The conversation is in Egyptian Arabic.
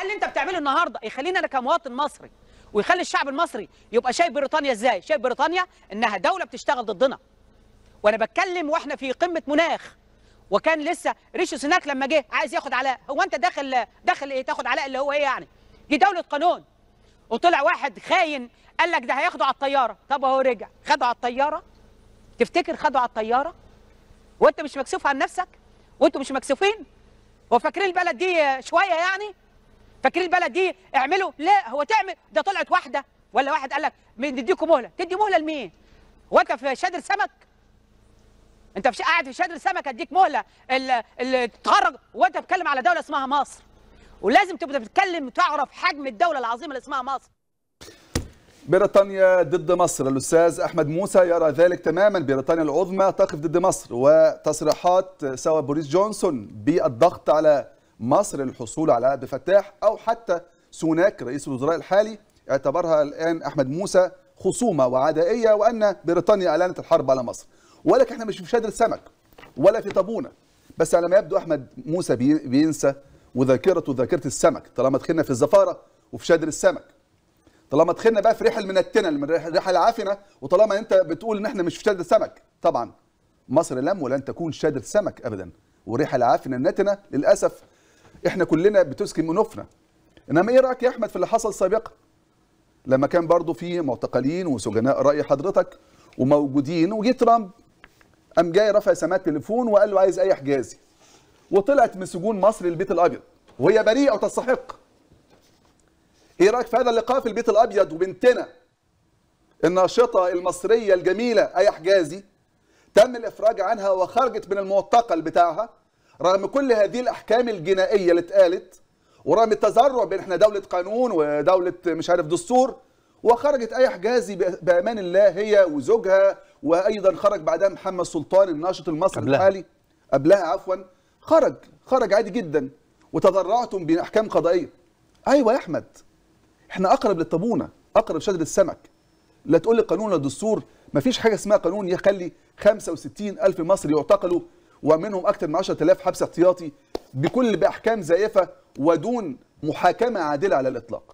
اللي انت بتعمله النهارده يخليني انا كمواطن مصري ويخلي الشعب المصري يبقى شايف بريطانيا ازاي شايف بريطانيا انها دوله بتشتغل ضدنا وانا بتكلم واحنا في قمه مناخ وكان لسه ريشي سوناك لما جه عايز ياخد علاء هو انت داخل داخل ايه تاخد علاء اللي هو ايه يعني دي دوله قانون وطلع واحد خاين قال لك ده هياخده على الطياره طب اهو رجع خده على الطياره تفتكر خده على الطياره وانت مش مكسوف عن نفسك وانتوا مش مكسوفين هو فاكرين البلد دي شويه يعني فاكرين البلد دي اعملوا لا هو تعمل ده طلعت واحده ولا واحد قال لك نديكم مهله تدي مهله لمين هو انت في شادر سمك انت في قاعد في شادر سمك اديك مهله اللي تتخرج وانت بتتكلم على دوله اسمها مصر ولازم تبقى بتتكلم تعرف حجم الدوله العظيمه اللي اسمها مصر بريطانيا ضد مصر الأستاذ أحمد موسى يرى ذلك تماما بريطانيا العظمى تقف ضد مصر وتصريحات سواء بوريس جونسون بالضغط على مصر للحصول على عبد الفتاح أو حتى سوناك رئيس الوزراء الحالي اعتبرها الآن أحمد موسى خصومة وعدائية وأن بريطانيا أعلنت الحرب على مصر ولكن احنا مش في شادر السمك ولا في طابونة بس على ما يبدو أحمد موسى بينسى وذاكرته ذاكرة السمك طالما دخلنا في الزفارة وفي شادر السمك طالما دخلنا بقى في ريح المنتنه الريحه العافنه وطالما انت بتقول ان احنا مش في شادر سمك طبعا مصر لم ولن تكون شادر سمك ابدا والريحه العافنه النتنه للاسف احنا كلنا بتسكن منوفنا انما ايه رايك يا احمد في اللي حصل سابقا لما كان برضو في معتقلين وسجناء راي حضرتك وموجودين وجي ترامب قام جاي رفع سماعه التليفون وقال له عايز اي حجازي وطلعت من سجون مصر للبيت الابيض وهي بريئه وتستحق ايه رايك في هذا اللقاء في البيت الابيض وبنتنا الناشطه المصريه الجميله اي حجازي تم الافراج عنها وخرجت من المعتقل بتاعها رغم كل هذه الاحكام الجنائيه اللي اتقالت ورغم التذرع بين احنا دوله قانون ودوله مش عارف دستور وخرجت اي حجازي بامان الله هي وزوجها وايضا خرج بعدها محمد سلطان الناشط المصري قبلها. الحالي قبلها عفوا خرج خرج عادي جدا وتذرعتم باحكام قضائيه ايوه يا احمد احنا اقرب للطابونه اقرب شجر السمك لا تقول لي قانون ولا دستور مفيش حاجه اسمها قانون يخلي 65 الف مصري يعتقلوا ومنهم اكثر من 10000 حبس احتياطي بكل باحكام زائفه ودون محاكمه عادله على الاطلاق